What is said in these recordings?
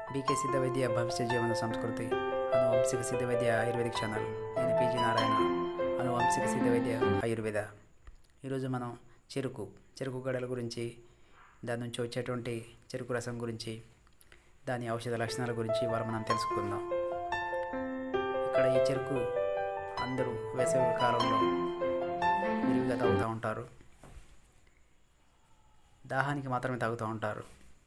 BK సిద్ధ వైద్య భవిష్య జీవన సంస్కృతి అనువంశిక సిద్ధ వైద్య ఆయుర్వేదిక్ ఛానల్ నేను పీజీ నారాయణ అనువంశిక సిద్ధ వైద్య ఆయుర్వేద ఈరోజు మనం చెరుకు చెరుకు గడల గురించి దాని నుంచి వచ్చేటువంటి చెరుకు రసం గురించి దాని ఔషధ లక్షణాల గురించి ఇవాళ మనం తెలుసుకుందాం ఇక్కడ ఈ చెరుకు అందరూ వేసవి కాలంలో విరివిగా తాగుతూ ఉంటారు దాహానికి మాత్రమే తాగుతూ ఉంటారు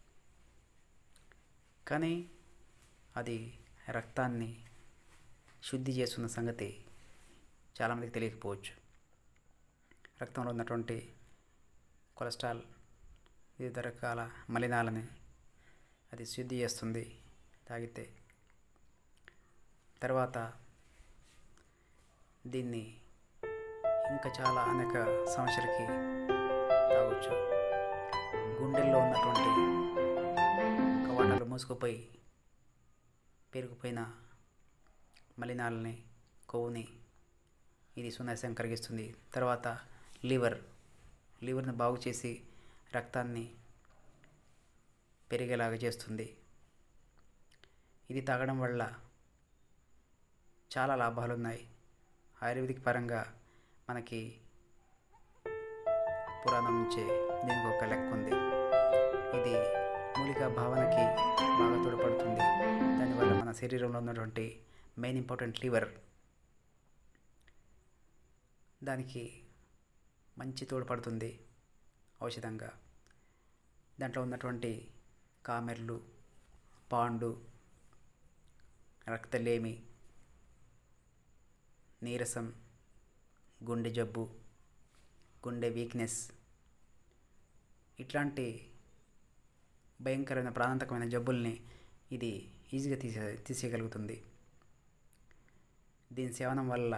కానీ అది రక్తాన్ని శుద్ధి చేస్తున్న సంగతి చాలామందికి తెలియకపోవచ్చు రక్తంలో ఉన్నటువంటి కొలెస్ట్రాల్ వివిధ రకాల మలినాలని అది శుద్ధి చేస్తుంది తాగితే తర్వాత దీన్ని ఇంకా చాలా అనేక సమస్యలకి తాగొచ్చు గుండెల్లో ఉన్నటువంటి కవాటాలు మూసుకుపోయి పెరిగిపోయిన మలినాలని కొవ్వుని ఇది సున్నిసం కరిగిస్తుంది తర్వాత లివర్ లివర్ని బాగు చేసి రక్తాన్ని పెరిగేలాగా చేస్తుంది ఇది తాగడం వల్ల చాలా లాభాలు ఉన్నాయి ఆయుర్వేదిక్ పరంగా మనకి పురాణం నుంచే దీనికి ఒక లెక్క ఉంది ఇది మూలిక భావనకి బాగా తోడ్పడుతుంది దానివల్ల మన శరీరంలో ఉన్నటువంటి మెయిన్ ఇంపార్టెంట్ లివర్ దానికి మంచి తోడ్పడుతుంది ఔషధంగా దాంట్లో ఉన్నటువంటి కామెర్లు పాండు రక్తలేమి నీరసం గుండె జబ్బు గుండె వీక్నెస్ ఇట్లాంటి భయంకరమైన ప్రాణాంతకమైన జబ్బుల్ని ఇది ఈజీగా తీసే తీసేయగలుగుతుంది దీని సేవనం వల్ల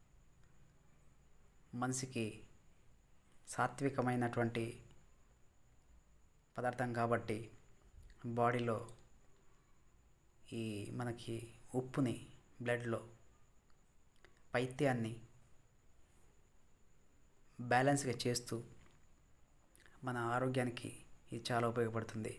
మనిషికి సాత్వికమైనటువంటి పదార్థం కాబట్టి బాడీలో ఈ మనకి ఉప్పుని బ్లడ్లో పైత్యాన్ని బ్యాలెన్స్గా చేస్తూ మన ఆరోగ్యానికి ఇది చాలా ఉపయోగపడుతుంది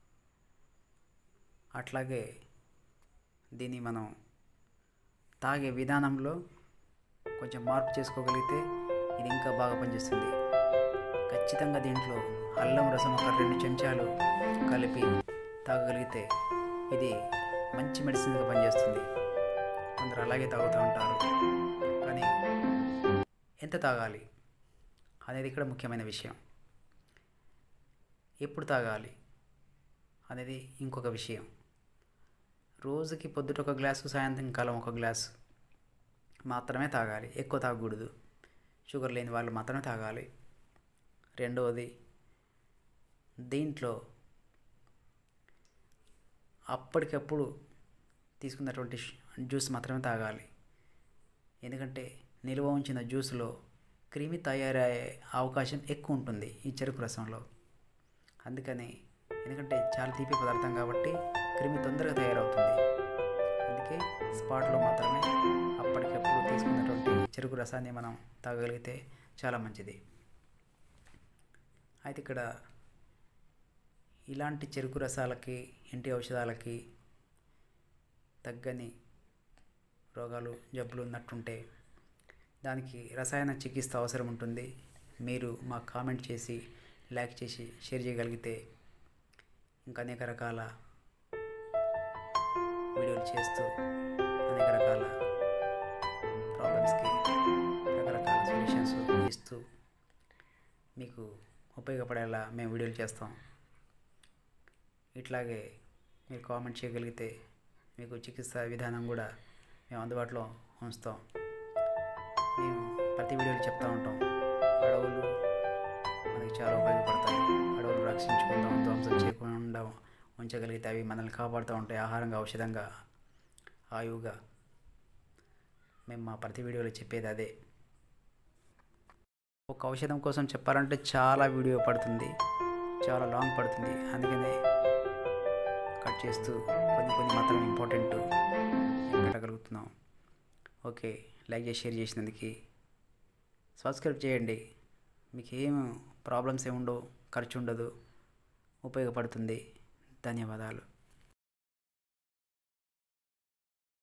అట్లాగే దీన్ని మనం తాగే విధానంలో కొంచెం మార్పు చేసుకోగలిగితే ఇది ఇంకా బాగా పనిచేస్తుంది ఖచ్చితంగా దీంట్లో అల్లం రసం ఒక రెండు చెంచాలు కలిపి తాగగలిగితే ఇది మంచి మెడిసిన్గా పనిచేస్తుంది కొందరు అలాగే తాగుతూ ఉంటారు కానీ ఎంత తాగాలి అనేది ఇక్కడ ముఖ్యమైన విషయం ఎప్పుడు తాగాలి అనేది ఇంకొక విషయం రోజుకి పొద్దుట ఒక గ్లాసు సాయంత్రం కాలం ఒక గ్లాసు మాత్రమే తాగాలి ఎక్కువ తాగకూడదు షుగర్ లేని వాళ్ళు మాత్రమే తాగాలి రెండవది దీంట్లో అప్పటికప్పుడు తీసుకున్నటువంటి జ్యూస్ మాత్రమే తాగాలి ఎందుకంటే నిల్వ ఉంచిన జ్యూస్లో క్రిమి తయారయ్యే అవకాశం ఎక్కువ ఉంటుంది ఈ చెరుకు రసంలో అందుకని ఎందుకంటే చాలా తీపి పదార్థం కాబట్టి క్రిమి తొందరగా తయారవుతుంది అందుకే స్పాట్లో మాత్రమే అప్పటికప్పుడు తీసుకున్నటువంటి చెరుకు రసాన్ని మనం తాగగలిగితే చాలా మంచిది అయితే ఇక్కడ ఇలాంటి చెరుకు రసాలకి ఇంటి ఔషధాలకి తగ్గని రోగాలు జబ్బులు ఉన్నట్టుంటే దానికి రసాయన చికిత్స అవసరం ఉంటుంది మీరు మాకు కామెంట్ చేసి లైక్ చేసి షేర్ చేయగలిగితే ఇంకా అనేక రకాల వీడియోలు చేస్తూ అనేక రకాల ప్రాబ్లమ్స్కి రకరకాల సొల్యూషన్స్ ఇస్తూ మీకు ఉపయోగపడేలా మేము వీడియోలు చేస్తాం ఇట్లాగే మీరు కామెంట్ చేయగలిగితే మీకు చికిత్స విధానం కూడా మేము అందుబాటులో ఉంచుతాం మేము ప్రతి వీడియోలో చెప్తూ ఉంటాం అడవులు మనకి చాలా ఉపయోగపడతాయి అడవులు రక్షించుకుందాం ధ్వంసం చేయకుండా ఉంచగలిగితే అవి మనల్ని కాపాడుతూ ఉంటాయి ఆహారంగా ఔషధంగా ఆయువుగా మేము మా ప్రతి వీడియోలో చెప్పేది అదే ఒక ఔషధం కోసం చెప్పాలంటే చాలా వీడియో పడుతుంది చాలా లాంగ్ పడుతుంది అందుకనే కట్ చేస్తూ కొన్ని కొన్ని మాత్రం ఇంపార్టెంట్ పెట్టగలుగుతున్నాం ఓకే లైక్ చేసి షేర్ చేసినందుకు సబ్స్క్రైబ్ చేయండి మీకు ఏం ప్రాబ్లమ్స్ ఏమి ఉండవు ఖర్చు ఉండదు ఉపయోగపడుతుంది ధన్యవాదాలు